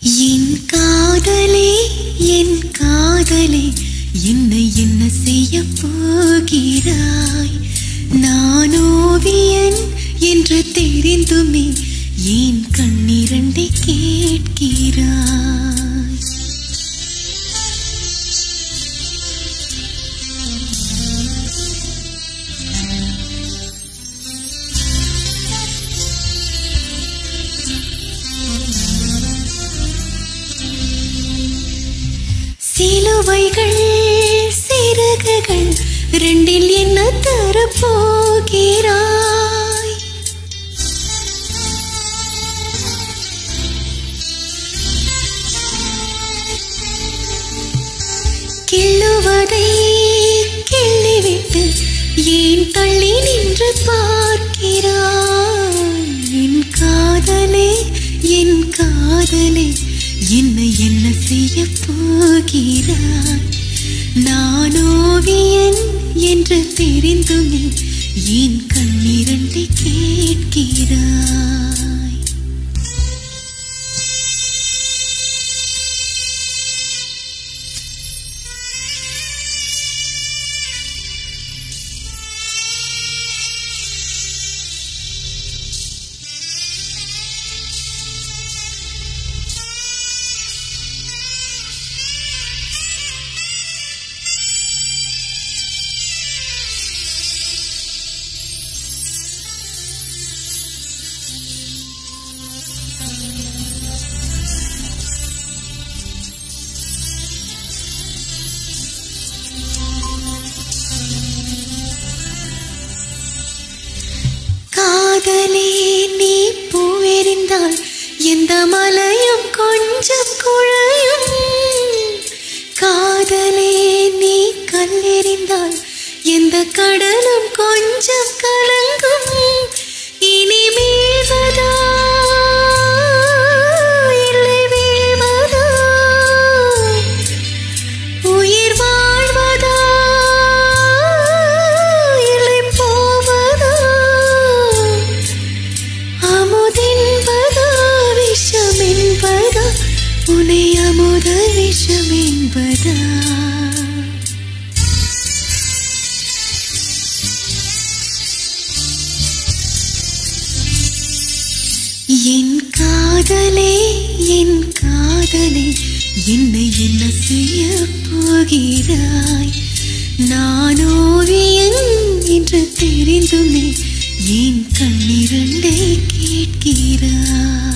என் காதலே என் காதலே என்னை என்ன செய்ய போகிறாய் நான் ஓவியன் என்று தெரிந்துமே ஏன் கண்ணிரண்டை கேட்கிறாய் சிலுவைகள் சிறகுகள் ரெண்டில் என்ன தரப்போகிறாய் கிள்ளுவதை கிள்ளிவிட்டு ஏன் தள்ளி நின்று பார்க்கிறாய் என் காதலே என் காதலே என்னை என்ன செய்ய போகிறாய் நான் ஓவியன் என்று தெரிந்துமே என் கண்ணிரண்டை கேட்கிறாய் காதலே நீ பூவெறிந்தால் எந்த மலையும் கொஞ்சம் குழையும் காதலே நீ கல்லெறிந்தால் எந்த கடலும் கொஞ்சம் கலங்கும் இனி வீழ்வதா இல்லை வீழ்வதா உயிர் வாழ்வதா இல்லை போவதா அமுதென்பதா விஷம் என்பதா உனை அமுத விஷம் என்பதா என் காதலே என் காதலே என்னை என்ன செய்ய போகிறாய் நான் ஓவியன் என்று தெரிந்துமே என் கண்ணிரண்டை கேட்கிறாய்